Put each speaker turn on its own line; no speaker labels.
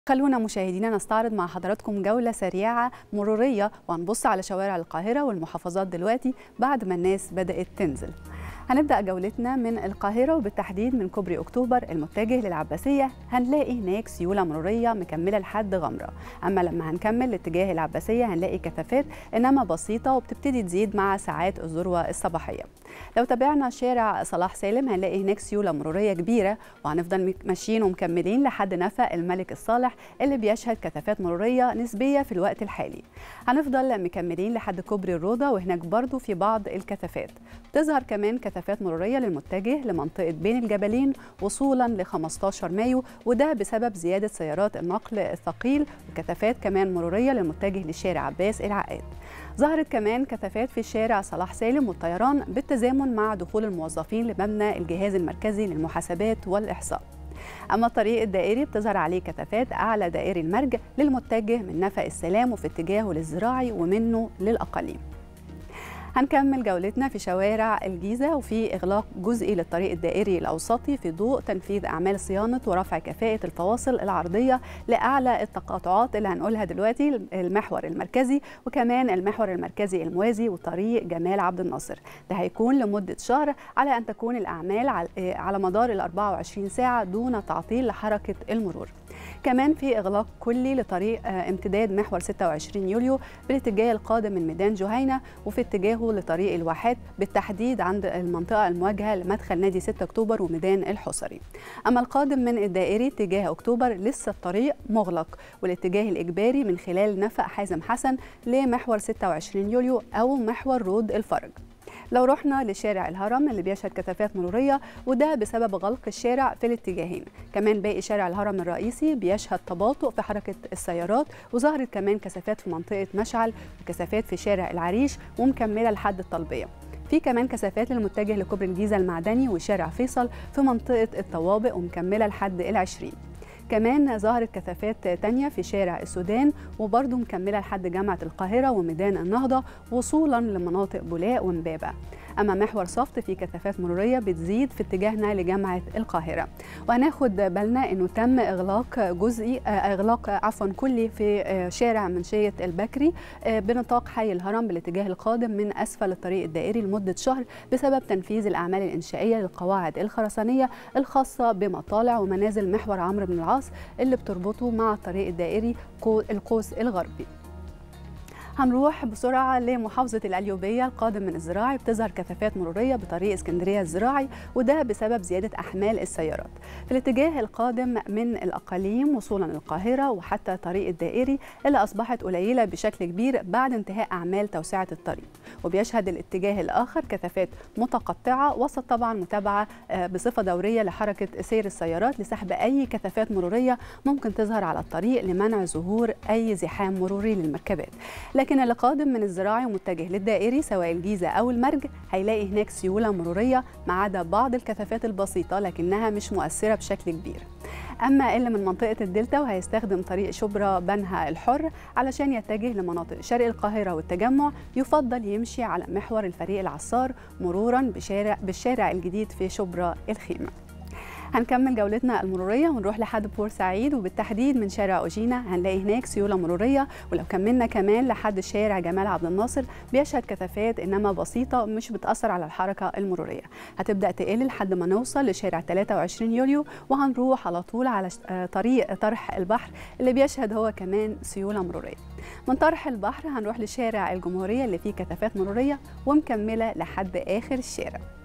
خلونا مشاهدينا نستعرض مع حضراتكم جولة سريعة مرورية وهنبص على شوارع القاهرة والمحافظات دلوقتي بعد ما الناس بدأت تنزل هنبدأ جولتنا من القاهرة وبالتحديد من كوبري أكتوبر المتجه للعباسية هنلاقي هناك سيولة مرورية مكملة لحد غمرة أما لما هنكمل لاتجاه العباسية هنلاقي كثافات إنما بسيطة وبتبتدي تزيد مع ساعات الذروة الصباحية لو تابعنا شارع صلاح سالم هنلاقي هناك سيولة مرورية كبيرة وهنفضل ماشيين ومكملين لحد نفق الملك الصالح اللي بيشهد كثافات مرورية نسبية في الوقت الحالي هنفضل مكملين لحد كوبري الروضة وهناك برضو في بعض الكثافات تظهر كمان كثافات مرورية للمتجه لمنطقة بين الجبلين وصولا ل 15 مايو وده بسبب زيادة سيارات النقل الثقيل وكثافات كمان مرورية للمتجه لشارع عباس العقاد ظهرت كمان كثافات في شارع صلاح سالم والطيران بالتزامن مع دخول الموظفين لمبنى الجهاز المركزي للمحاسبات والإحصاء أما الطريق الدائري بتظهر عليه كثافات أعلى دائري المرج للمتجه من نفق السلام وفي اتجاهه للزراعي ومنه للأقاليم هنكمل جولتنا في شوارع الجيزة وفي إغلاق جزئي للطريق الدائري الأوسطي في ضوء تنفيذ أعمال صيانة ورفع كفاءة الفواصل العرضية لأعلى التقاطعات اللي هنقولها دلوقتي المحور المركزي وكمان المحور المركزي الموازي وطريق جمال عبد الناصر ده هيكون لمدة شهر على أن تكون الأعمال على مدار ال 24 ساعة دون تعطيل لحركة المرور كمان في إغلاق كلي لطريق امتداد محور 26 يوليو بالاتجاه القادم من ميدان جهينة وفي اتجاهه لطريق الواحات بالتحديد عند المنطقة المواجهة لمدخل نادي 6 أكتوبر وميدان الحصري أما القادم من الدائري اتجاه أكتوبر لسه الطريق مغلق والاتجاه الإجباري من خلال نفق حازم حسن لمحور 26 يوليو أو محور رود الفرج لو رحنا لشارع الهرم اللي بيشهد كثافات مروريه وده بسبب غلق الشارع في الاتجاهين كمان باقي شارع الهرم الرئيسي بيشهد تباطؤ في حركه السيارات وظهرت كمان كثافات في منطقه مشعل وكثافات في شارع العريش ومكمله لحد الطلبيه في كمان كثافات للمتجه لكوبري الجيزه المعدني وشارع فيصل في منطقه الطوابق ومكمله لحد العشرين كمان ظهرت كثافات تانية في شارع السودان وبرضه مكملة لحد جامعة القاهرة وميدان النهضة وصولا لمناطق بولاق ومبابة أما محور صفت في كثافات مرورية بتزيد في اتجاهنا لجامعة القاهرة وهناخد بالنا أنه تم إغلاق جزئي إغلاق عفوا كلي في شارع منشية البكري بنطاق حي الهرم بالاتجاه القادم من أسفل الطريق الدائري لمدة شهر بسبب تنفيذ الأعمال الإنشائية للقواعد الخرسانية الخاصة بمطالع ومنازل محور عمرو بن العاص اللي بتربطه مع الطريق الدائري القوس الغربي هنروح بسرعة لمحافظة القليوبية القادم من الزراعي بتظهر كثافات مرورية بطريق اسكندرية الزراعي وده بسبب زيادة أحمال السيارات في الاتجاه القادم من الأقاليم وصولا للقاهرة وحتى طريق الدائري اللي أصبحت قليلة بشكل كبير بعد انتهاء أعمال توسعة الطريق وبيشهد الاتجاه الآخر كثافات متقطعة وسط طبعا متابعة بصفة دورية لحركة سير السيارات لسحب أي كثافات مرورية ممكن تظهر على الطريق لمنع ظهور أي زحام مروري للمركبات لكن اللي قادم من الزراعي ومتجه للدائري سواء الجيزة أو المرج هيلاقي هناك سيولة مرورية ما عدا بعض الكثافات البسيطة لكنها مش مؤثرة بشكل كبير أما اللي من منطقة الدلتا وهيستخدم طريق شبرا بنها الحر علشان يتجه لمناطق شرق القاهرة والتجمع يفضل يمشي على محور الفريق العصار مرورا بشارع بالشارع الجديد في شبرا الخيمة هنكمل جولتنا المروريه ونروح لحد بورسعيد وبالتحديد من شارع اوجينا هنلاقي هناك سيوله مروريه ولو كملنا كمان لحد شارع جمال عبد الناصر بيشهد كثافات انما بسيطه مش بتاثر على الحركه المروريه هتبدا تقل لحد ما نوصل لشارع 23 يوليو وهنروح على طول على طريق طرح البحر اللي بيشهد هو كمان سيوله مروريه من طرح البحر هنروح لشارع الجمهوريه اللي فيه كثافات مروريه ومكمله لحد اخر الشارع